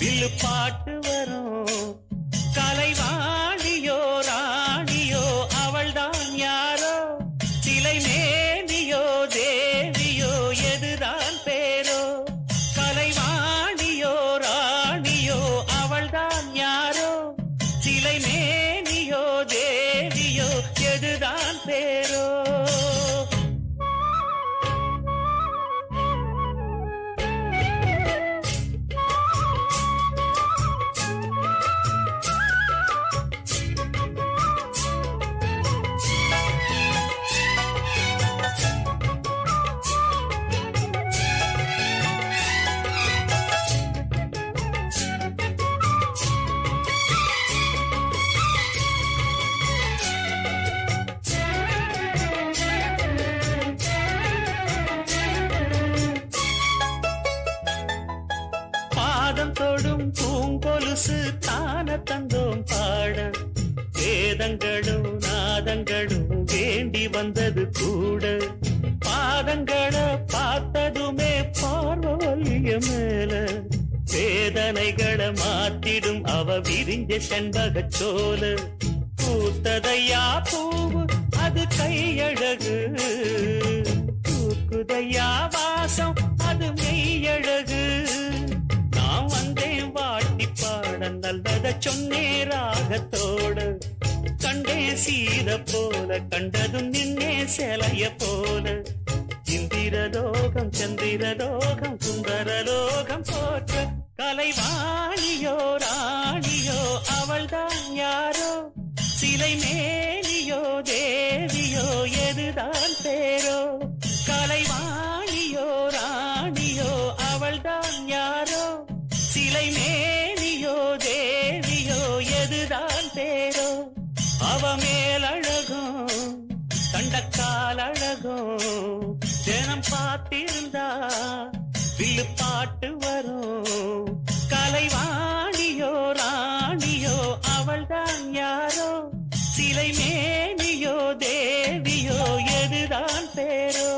வில்லு பாட்டு வரும் கலைவாணியோ ராணியோ அவள்தான் யாரோ சிலை மேனியோ தேவியோ எதுதான் பேரோ கலைவாணியோ ராணியோ அவள்தான் யாரோ சிலை மேனியோ தேவியோ எதுதான் பேரோ பாதம் தொடும் பூங்கொலுசு தான தந்தோம் பாட வேதங்களும் நாதங்களும் வேண்டி வந்தது கூட பாதங்களை பார்த்ததுமே பார்வல்லிய மேல வேதனைகளை மாத்திடும் அவ விரிஞ்ச செண்பகச் சோல பூத்ததையா பூவு அது கையழகு பூக்குதையா வாசம் அது மெய்யழகு நான் வந்தேன் வாட்டி பாட நல்லத சொன்னே ராகத்தோடு கண்டே சீத போல கண்டதும் நின்னே சிலைய போல இந்திரலோகம் சந்திரலோகம் சுந்தரலோகம் போற்ற கலைவாணியோ ராணியோ அவள்தான் யாரோ சிலை மேனியோ தேவியோ எதுதான் பேரோ கலைவாணியோ ராணியோ அவள்தான் யாரோ சிலை மேனியோ தேவியோ எதுதான் பேரோ அவ மேலழகும் கண்டக்கால் அழகும் தினம் பார்த்திருந்தா வில்லு பாட்டு வரும் கலைவாணியோ ராணியோ அவள்தான் யாரோ சிலை மேனியோ தேவியோ எதுதான் பேரோ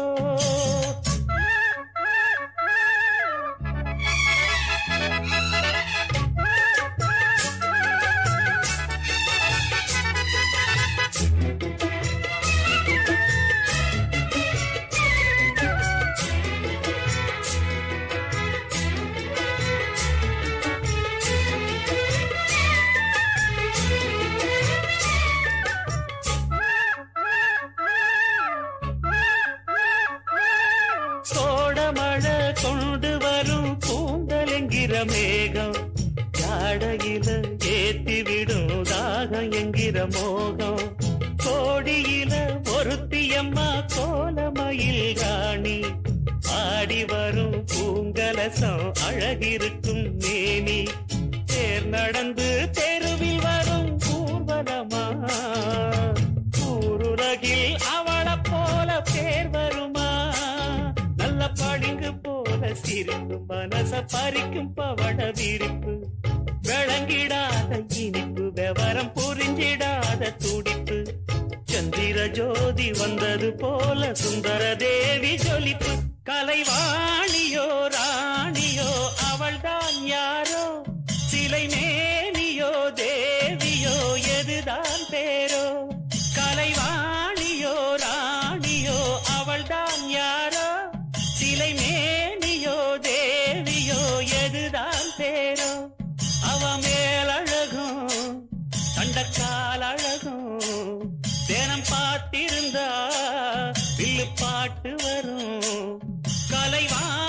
கோடமழை கொண்டு வரும் பூந்தலெங்கிற மேகம் ஜாடையில ஏத்தி விடும் தாகம் என்கிற மோகம் கோடியில ஒருத்தியம்மா கோலமயில் ராணி ஆடி வரும் பூங்கலசம் அழகிருக்கும் மேனி தேர் நடந்து தெருவில் வரும் ஊர்வலமா ஊருலகில் அவளை போல பேர் வருமா நல்ல பளிங்கு போல சிரிக்கும் மனச பறிக்கும் பவள விரிப்பு விளங்கிடாத இனிப்பு விவரம் புரிஞ்சிடாத துடிப்பு சந்திர ஜோதி வந்தது போல சுந்தர தேவி ஜொலிப்பு கலைவாணியோ ராணியோ அவள்தான் யாரோ சிலை மேனியோ தேவியோ எதுதான் பேரோ கலைவாணியோ ராணியோ அவள்தான் யாரோ சிலை மேனியோ தேவியோ எதுதான் பேரோ அவ மேலழகும் கண்டக்கால் அழகும் தினம் பார்த்திருந்தா வில்லு பாட்டு வரும் கலைவா